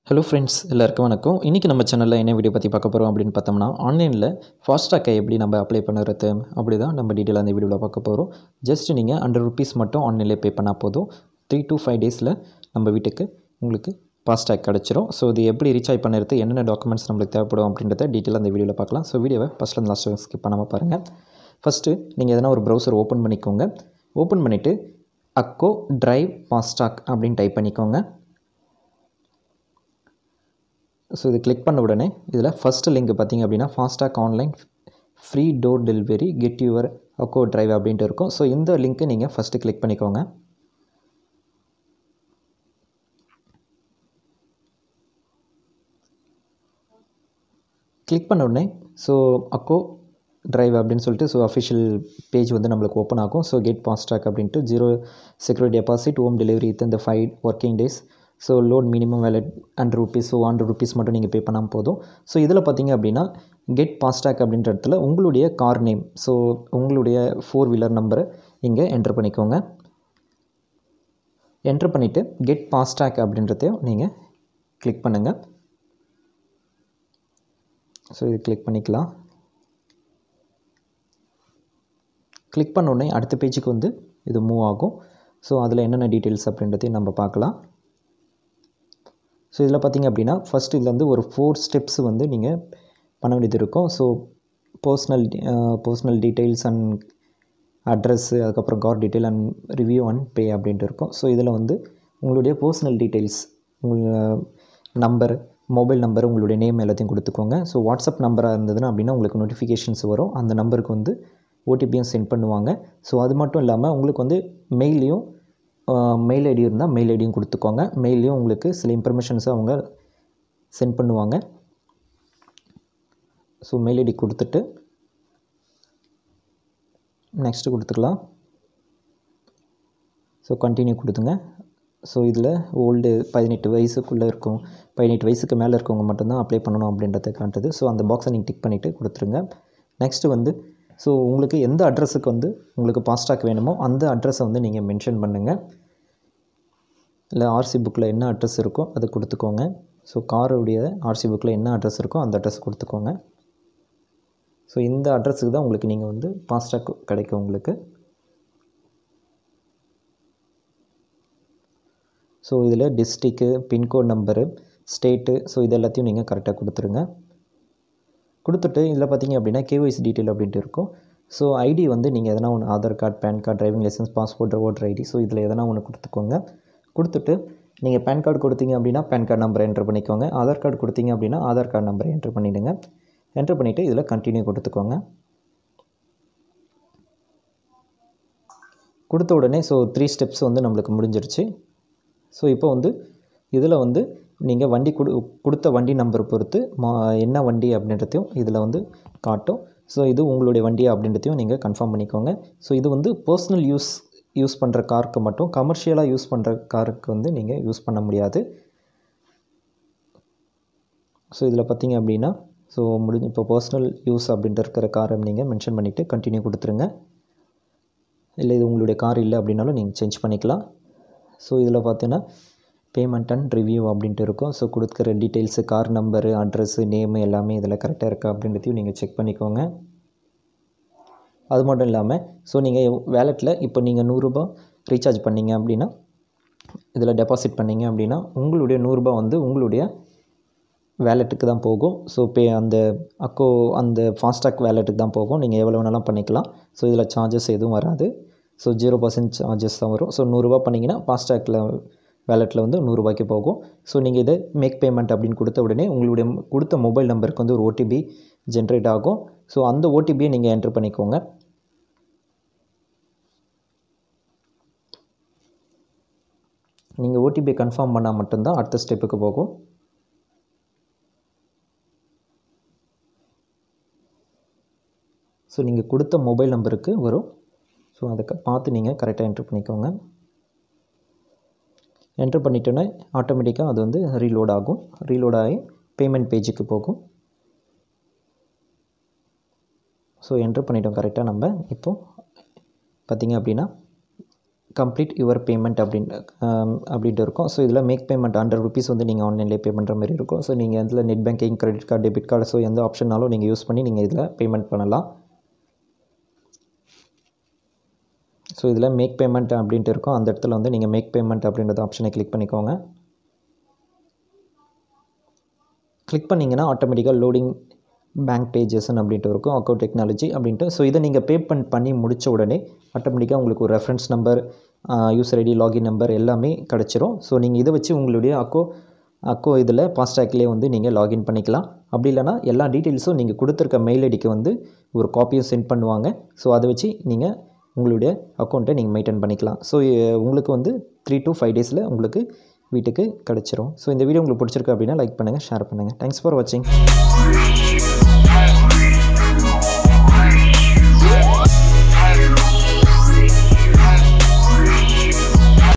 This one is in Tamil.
ஹலோ ஃப்ரெண்ட்ஸ் எல்லாருக்கும் வணக்கம் இன்றைக்கி நம்ம சேனலில் என்ன வீடியோ பற்றி பார்க்க போகிறோம் அப்படின்னு பார்த்தோம்னா ஆன்லைனில் ஃபாஸ்டாக்கை எப்படி நம்ம அப்ளை பண்ணுறது அப்படி தான் நம்ம டீட்டெயிலாக அந்த வீடியோவில் பார்க்க போகிறோம் ஜஸ்ட் நீங்கள் ஹண்ட்ரட் ருபீஸ் மட்டும் ஆன்லைனில் பே பண்ணால் போதும் த்ரீ to ஃபைவ் டேஸில் நம்ம வீட்டுக்கு உங்களுக்கு ஃபாஸ்டாக் கிடச்சிரும் ஸோ இது எப்படி ரீசார்ஜ் பண்ணுறது என்னென்ன டாக்குமெண்ட்ஸ் நம்மளுக்கு தேவைப்படும் அப்படின்றத டீட்டெயிலாக அந்த வீடியோவில் பார்க்கலாம் ஸோ வீடியோவை ஃபஸ்ட்டில் லாஸ்ட் ஸ்கிப் பண்ணாமல் பாருங்கள் ஃபஸ்ட்டு நீங்கள் எதனா ஒரு ப்ரௌசர் ஓப்பன் பண்ணிக்கோங்க ஓப்பன் பண்ணிவிட்டு அக்கோ டிரைவ் ஃபாஸ்டாக் அப்படின்னு டைப் பண்ணிக்கோங்க ஸோ இது கிளிக் பண்ண உடனே இதில் ஃபஸ்ட்டு லிங்க் பார்த்தீங்க அப்படின்னா FASTag online free door delivery get your Acko drive அப்படின்ட்டு இருக்கும் ஸோ இந்த லிங்க்கை நீங்கள் ஃபஸ்ட்டு கிளிக் பண்ணிக்கோங்க கிளிக் பண்ண உடனே ஸோ அக்கோ டிரைவ் அப்படின்னு சொல்லிட்டு ஸோ அஃபிஷியல் பேஜ் வந்து நம்மளுக்கு ஓப்பன் ஆகும் ஸோ கெட் ஃபாஸ்டாக் அப்படின்ட்டு zero security deposit home delivery with இந்த five working days so loan minimum wallet hundred rupees so hundred rupees மட்டும் நீங்கள் பே பண்ணாமல் போதும் ஸோ இதில் பார்த்தீங்க அப்படின்னா கெட் ஃபாஸ்டாக் அப்படின்ற இடத்துல உங்களுடைய கார் நேம் ஸோ உங்களுடைய ஃபோர் வீலர் நம்பரை இங்கே என்ட்ரு பண்ணிக்கோங்க என்ட்ரு பண்ணிவிட்டு கெட் ஃபாஸ்டாக் அப்படின்றதையும் நீங்கள் கிளிக் பண்ணுங்கள் ஸோ இது கிளிக் பண்ணிக்கலாம் கிளிக் பண்ண உடனே அடுத்த பேஜுக்கு வந்து இது மூவ் ஆகும் ஸோ அதில் என்னென்ன டீட்டெயில்ஸ் அப்படின்றதையும் நம்ம பார்க்கலாம் ஸோ இதில் பார்த்தீங்க அப்படின்னா ஃபஸ்ட் இதில் வந்து ஒரு ஃபோர் ஸ்டெப்ஸ் வந்து நீங்கள் பண்ண வேண்டியது இருக்கும் so personal personal details and address அதுக்கப்புறம் car detail and review and pay அப்படின்ட்டு இருக்கும் ஸோ இதில் வந்து உங்களுடைய பர்சனல் டீட்டெயில்ஸ் உங்கள் நம்பர் மொபைல் நம்பர் உங்களுடைய நேம் எல்லாத்தையும் கொடுத்துக்கோங்க ஸோ வாட்ஸ்அப் நம்பராக இருந்ததுன்னா அப்படின்னா உங்களுக்கு நோட்டிஃபிகேஷன்ஸ் வரும் அந்த நம்பருக்கு வந்து ஓடிபியும் சென்ட் பண்ணுவாங்க ஸோ அது மட்டும் இல்லாமல் உங்களுக்கு வந்து மெயிலையும் மெயில் ஐடி இருந்தால் மெயில் ஐடியும் கொடுத்துக்கோங்க மெயிலையும் உங்களுக்கு சில இன்ஃபர்மேஷன்ஸை அவங்க சென்ட் பண்ணுவாங்க ஸோ மெயில் ஐடி கொடுத்துட்டு நெக்ஸ்ட்டு கொடுத்துக்கலாம் ஸோ கண்டினியூ கொடுத்துங்க ஸோ இதில் ஓல்டு பதினெட்டு வயசுக்குள்ளே இருக்கும் பதினெட்டு வயசுக்கு மேலே இருக்கவங்க மட்டும்தான் அப்ளை பண்ணணும் அப்படின்றத காட்டுது ஸோ அந்த பாக்ஸை நீங்கள் டிக் பண்ணிவிட்டு கொடுத்துருங்க நெக்ஸ்ட்டு வந்து ஸோ உங்களுக்கு எந்த அட்ரஸுக்கு வந்து உங்களுக்கு பாஸ்டாக் வேணுமோ அந்த அட்ரஸை வந்து நீங்கள் மென்ஷன் பண்ணுங்கள் இல்லை ஆர்சி புக்கில் என்ன அட்ரஸ் இருக்கோ அது கொடுத்துக்கோங்க ஸோ காருடைய ஆர்சி புக்கில் என்ன அட்ரஸ் இருக்கோ அந்த அட்ரஸ் கொடுத்துக்கோங்க ஸோ இந்த அட்ரஸுக்கு தான் உங்களுக்கு நீங்கள் வந்து பாஸ்டாக் கிடைக்கும் உங்களுக்கு ஸோ இதில் district pincode number state so இது எல்லாத்தையும் நீங்கள் கரெக்டாக கொடுத்துருங்க கொடுத்துட்டு இதில் பார்த்தீங்க அப்படின்னா கேஒய்சி டீட்டெயில் அப்படின்ட்டு இருக்கும் ஸோ ஐடி வந்து நீங்கள் எதனா ஒன்று Aadhaar card PAN card driving licence passport voter ID so இதில் எதனா ஒன்று கொடுத்துக்கோங்க கொடுத்துட்டு நீங்கள் பேன் கார்டு கொடுத்தீங்க அப்படின்னா பேன் கார்டு நம்பரை என்ட்ரு பண்ணிக்கோங்க ஆதார் கார்டு கொடுத்தீங்க அப்படின்னா ஆதார் கார்டு நம்பரை என்ட்ரு பண்ணிவிடுங்க என்ட்ரு பண்ணிவிட்டு இதில் கண்டினியூ கொடுத்துக்கோங்க கொடுத்த உடனே ஸோ த்ரீ ஸ்டெப்ஸ் வந்து நம்மளுக்கு முடிஞ்சிருச்சு ஸோ இப்போ வந்து இதில் வந்து நீங்கள் வண்டி கொடு கொடுத்த வண்டி நம்பர் பொறுத்து மா என்ன வண்டி அப்படின்றதையும் இதில் வந்து காட்டும் ஸோ இது உங்களுடைய வண்டியா அப்படின்றதையும் நீங்கள் கன்ஃபார்ம் பண்ணிக்கோங்க ஸோ இது வந்து பர்சனல் யூஸ் யூஸ் பண்ணுற காருக்கு மட்டும் கமர்ஷியலாக யூஸ் பண்ணுற காருக்கு வந்து நீங்கள் யூஸ் பண்ண முடியாது ஸோ இதில் பார்த்தீங்க அப்படின்னா ஸோ முடிஞ்சு இப்போ பர்சனல் யூஸ் அப்படின்ட்டு இருக்கிற காரை நீங்கள் மென்ஷன் பண்ணிவிட்டு கண்டினியூ கொடுத்துருங்க இல்லை இது உங்களுடைய கார் இல்லை அப்படின்னாலும் நீங்கள் சேஞ்ச் பண்ணிக்கலாம் ஸோ இதில் பார்த்தீங்கன்னா பேமெண்ட் அண்ட் ரிவ்யூ அப்படின்ட்டு இருக்கும் ஸோ கொடுக்குற details car number address name எல்லாமே இதில் கரெக்டாக இருக்கா அப்படின்றதையும் நீங்கள் செக் பண்ணிக்கோங்க அது மட்டும் இல்லாமல் ஸோ நீங்கள் வேலெட்டில் இப்போ நீங்கள் நூறுரூபா ரீசார்ஜ் பண்ணிங்க அப்படின்னா இதில் டெபாசிட் பண்ணிங்க அப்படின்னா உங்களுடைய நூறுரூபா வந்து உங்களுடைய வேலெட்டுக்கு தான் போகும் ஸோ பே அந்த அக்கோ அந்த ஃபாஸ்டாக் வேலெட்டுக்கு தான் போகும் நீங்கள் எவ்வளோ வேணாலும் பண்ணிக்கலாம் ஸோ இதில் சார்ஜஸ் எதுவும் வராது ஸோ ஜீரோ பர்சன்ட் சார்ஜஸ் தான் வரும் ஸோ நூறுரூவா பண்ணிங்கன்னா ஃபாஸ்டாகில் வேலெட்டில் வந்து நூறுரூபாய்க்கு போகும் ஸோ நீங்கள் இதை மேக் பேமெண்ட் அப்படின்னு கொடுத்த உடனே உங்களுடைய கொடுத்த மொபைல் நம்பருக்கு வந்து ஒரு ஓடிபி ஜென்ரேட் ஆகும் ஸோ அந்த ஓடிபியை நீங்கள் என்ட்ரு பண்ணிக்கோங்க நீங்கள் ஓடிபியை கன்ஃபார்ம் பண்ணால் மட்டும்தான் அடுத்த ஸ்டெப்புக்கு போகும் ஸோ நீங்கள் கொடுத்த மொபைல் நம்பருக்கு வரும் ஸோ அதை பார்த்து நீங்கள் கரெக்டாக என்ட்ரு பண்ணிக்கோங்க என்ட்ரு பண்ணிட்டோன்னே ஆட்டோமேட்டிக்காக அது வந்து ரீலோட் ஆகும் ரீலோட் ஆகி பேமெண்ட் பேஜுக்கு போகும் ஸோ என்ட்ரு பண்ணிட்டோம் கரெக்டாக நம்ம இப்போது பார்த்திங்க அப்படின்னா கம்ப்ளீட் யுவர் பேமெண்ட் அப்படின்னு அப்படின்ட்டு இருக்கும் ஸோ இதில் மேக் பேமெண்ட் ஹண்ட்ரட் ருபீஸ் வந்து நீங்கள் ஆன்லைன்லேயே பே பண்ணுற மாதிரி இருக்கும் ஸோ நீங்கள் இதில் net banking credit card debit card so எந்த ஆப்ஷனாலும் நீங்கள் யூஸ் பண்ணி நீங்கள் இதில் பேமெண்ட் பண்ணலாம் ஸோ இதில் மேக் பேமெண்ட் அப்படின்ட்டு இருக்கும் அந்த இடத்துல வந்து நீங்கள் மேக் பேமெண்ட் அப்படின்றத ஆப்ஷனை கிளிக் பண்ணிக்கோங்க கிளிக் பண்ணிங்கன்னா ஆட்டோமேட்டிக்காக லோடிங் பேங்க் பேஜஸ்ன்னு அப்படின்ட்டு இருக்கும் அக்கௌண்ட் டெக்னாலஜி அப்படின்ட்டு ஸோ இதை நீங்கள் பேமெண்ட் பண்ணி முடித்த உடனே ஆட்டோமேட்டிக்காக உங்களுக்கு ஒரு reference number user ID login number எல்லாமே கிடச்சிரும் ஸோ நீங்கள் இதை வச்சு உங்களுடைய அக்கோ அக்கோ இதில் ஃபாஸ்டாக்லேயே வந்து நீங்கள் லாகின் பண்ணிக்கலாம் அப்படி இல்லைனா எல்லா டீட்டெயில்ஸும் நீங்கள் கொடுத்துருக்க மெயில் ஐடிக்கு வந்து ஒரு காப்பியும் சென்ட் பண்ணுவாங்க ஸோ அதை வச்சு நீங்கள் உங்களுடைய அக்கௌண்ட்டை நீங்கள் மெயின்டைன் பண்ணிக்கலாம் ஸோ உங்களுக்கு வந்து த்ரீ டு ஃபைவ் டேஸில் உங்களுக்கு வீட்டுக்கு கிடச்சிரும் ஸோ இந்த வீடியோ உங்களுக்கு பிடிச்சிருக்கு அப்படின்னா லைக் பண்ணுங்கள் ஷேர் பண்ணுங்கள் தேங்க்ஸ் ஃபார் வாட்சிங்